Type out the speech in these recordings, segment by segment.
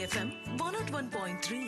FM one nought one point three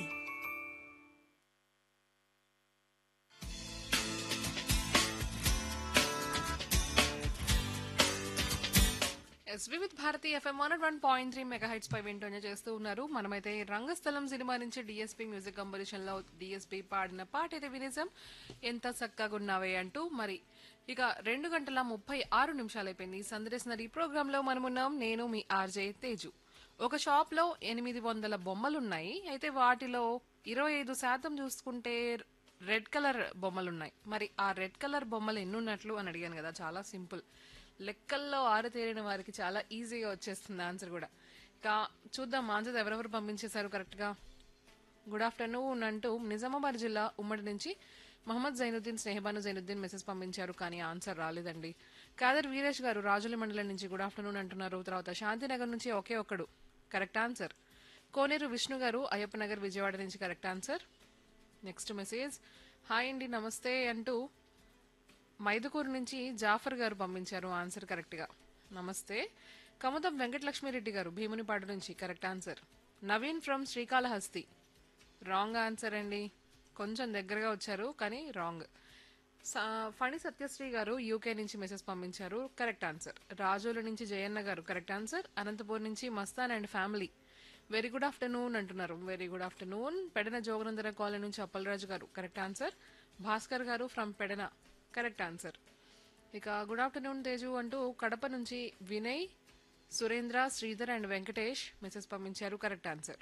ఎస్వి with Bharati FM one one point three megahertz పై వింటూనే చేస్తూ ఉన్నారు మనమైతే రంగస్థలం సినిమా నుంచి డిఎస్పీ మ్యూజిక్ కంపోజిషన్ లో డిఎస్పీ పాడిన పాట అయితే వినేసాం ఎంత చక్కగా ఉన్నావే అంటూ మరి ఇక రెండు గంటల ముప్పై ఆరు నిమిషాలు అయిపోయింది సందర్శన ఈ ప్రోగ్రామ్ లో మనమున్నాం నేను మీ ఆర్జే తేజు ఒక షాప్ లో ఎనిమిది వందల బొమ్మలు ఉన్నాయి అయితే వాటిలో ఇరవై ఐదు శాతం చూసుకుంటే రెడ్ కలర్ బొమ్మలు ఉన్నాయి మరి ఆ రెడ్ కలర్ బొమ్మలు ఎన్ని ఉన్నట్లు అని అడిగాను కదా చాలా సింపుల్ లెక్కల్లో ఆరుతేరిన వారికి చాలా ఈజీగా వచ్చేస్తుంది ఆన్సర్ కూడా ఇక చూద్దాం ఆన్సర్ ఎవరెవరు పంపించేశారు కరెక్ట్గా గుడ్ ఆఫ్టర్నూన్ అంటూ నిజామాబాద్ జిల్లా ఉమ్మడి నుంచి మహమ్మద్ జైనుద్దీన్ స్నేహబాను జైనుద్దీన్ మెసేజ్ పంపించారు కానీ ఆన్సర్ రాలేదండి కాదర్ వీరేష్ గారు రాజుల మండలం నుంచి గుడ్ ఆఫ్టర్నూన్ అంటున్నారు తర్వాత శాంతినగర్ నుంచి ఒకే ఒక్కడు కరెక్ట్ ఆన్సర్ కోనేరు విష్ణు గారు అయ్యప్ప నగర్ విజయవాడ నుంచి correct answer next message hi అండి నమస్తే అంటూ మైదుకూరు నుంచి జాఫర్ గారు పంపించారు ఆన్సర్ కరెక్ట్ గా నమస్తే కమతం వెంకటలక్ష్మిరెడ్డి గారు భీమునిపాడు నుంచి correct answer Naveen from Srikalahasti wrong answer అండి కొంచెం దగ్గరగా వచ్చారు కానీ రాంగ్ ఫణి సత్యశ్రీ గారు యూకే నుంచి మెసేజ్ పంపించారు కరెక్ట్ ఆన్సర్ రాజోలు నుంచి జయన్న గారు కరెక్ట్ ఆన్సర్ అనంతపూర్ నుంచి Mastan and family very good afternoon అంటున్నారు వెరీ గుడ్ ఆఫ్టర్నూన్ పెడన జోగనందర కాలనీ నుంచి అప్పలరాజు గారు కరెక్ట్ ఆన్సర్ భాస్కర్ గారు ఫ్రమ్ పెడన కరెక్ట్ ఆన్సర్ ఇక గుడ్ ఆఫ్టర్నూన్ తేజు అంటూ కడప నుంచి వినయ్ సురేంద్ర శ్రీధర్ అండ్ వెంకటేష్ మెసేజ్ పంపించారు correct answer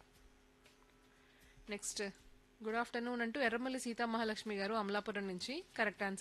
next good afternoon అంటూ ఎర్రమల్లి సీతా మహాలక్ష్మి గారు అమలాపురం నుంచి కరెక్ట్ ఆన్సర్